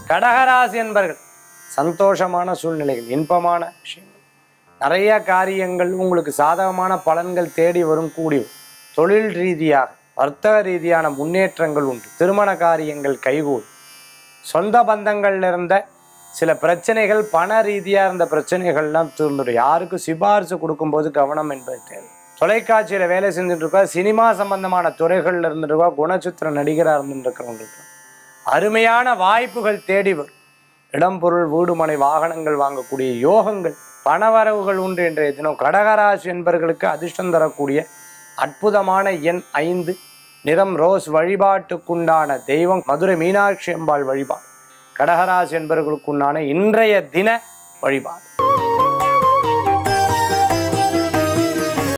கடகராசி என்பர்கள் சந்தோஷமான சூழ்நிலைகள் இன்பமான விஷயங்கள் நிறைய காரியங்கள் உங்களுக்கு சாதகமான பலன்கள் தேடி வரும் கூடி வரும். தொழில் ரீதியாக வர்த்தக ரீதியான முன்னேற்றங்கள் உண்டு திருமண காரியங்கள் கைகூடும் சொந்த பந்தங்கள்ல இருந்த சில பிரச்சனைகள் பண ரீதியாக இருந்த பிரச்சனைகள்லாம் தீர்ந்துடும் யாருக்கும் சிபாரிசு கொடுக்கும்போது கவனம் என்பது தேவை தொலைக்காட்சியில் வேலை செஞ்சுட்டு இருக்கா சினிமா சம்பந்தமான துறைகளில் இருந்துருக்கா குணச்சித்திர நடிகராக இருந்துட்டு இருக்கிறவங்களுக்கு அருமையான வாய்ப்புகள் தேடி வரும் இடம் பொருள் வீடு மனை வாகனங்கள் வாங்கக்கூடிய யோகங்கள் பணவரவுகள் உண்டு இன்றைய தினம் கடகராசி என்பவர்களுக்கு அதிர்ஷ்டம் தரக்கூடிய அற்புதமான எண் ஐந்து நிறம் ரோஸ் வழிபாட்டுக்குண்டான தெய்வம் மதுரை மீனாட்சி அம்பாள் வழிபாடு கடகராசி என்பவர்களுக்குண்டான இன்றைய தின வழிபாடு